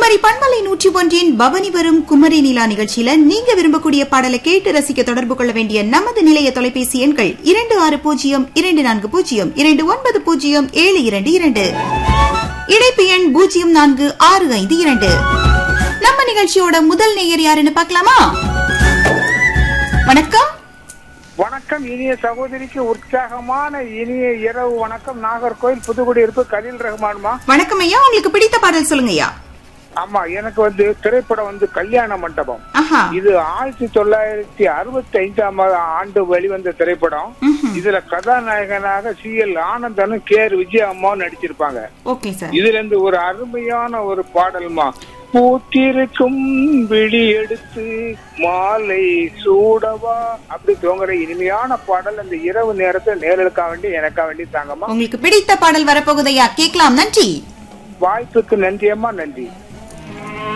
குமரி பண்பலை நூற்றி ஒன்றின் பவனி வரும் குமரி நிலா நிகழ்ச்சியில நீங்க விரும்பக்கூடிய பாடலை கேட்டு ரசிக்க தொடர்பு கொள்ள வேண்டிய நமது நிலைய தொலைபேசி எண்கள் இரண்டு ஆறு பூஜ்ஜியம் இரண்டு நான்கு பூஜ்ஜியம் இரண்டு ஒன்பது பூஜ்ஜியம் ஏழு இரண்டு இரண்டு இணைப்பு எண் பூஜ்ஜியம் நான்கு ஆறு ஐந்து இரண்டு நம்ம நிகழ்ச்சியோட முதல் நேயர் யாருன்னு பார்க்கலாமா வணக்கம் வணக்கம் இனிய சகோதரிக்கு உற்சாகமான இனிய இரவு வணக்கம் நாகர்கோயில் புதுக்குடியிருப்பு கலீல் ரஹ்மான்மா வணக்கம் ஐயா உங்களுக்கு பிடித்த பாடல் சொல்லுங்க ஐயா ஆமா எனக்கு வந்து திரைப்படம் வந்து கல்யாண மண்டபம் ஆஹா இது ஆயிரத்தி தொள்ளாயிரத்தி அறுபத்தி ஐந்தாம் ஆண்டு வெளிவந்த திரைப்படம் ம்ஹும். இதுல கதாநாயகனாக சி எல் ஆனந்தனும் கே ஆர் விஜய அம்மாவும் நடிச்சிருப்பாங்க ஓகே சார் இதுல இருந்து ஒரு அருமையான ஒரு பாடல்மா பூத்திருக்கும் விழி எடுத்து மாலை சூடவா அப்படி தோங்குற இனிமையான பாடல் அந்த இரவு நேரத்தை நேரலுக்காக வேண்டி எனக்காக வேண்டி தாங்கம்மா உங்களுக்கு பிடித்த பாடல் வரப்போகுதையா கேட்கலாம் நன்றி வாய்ப்புக்கு நன்றியம்மா நன்றி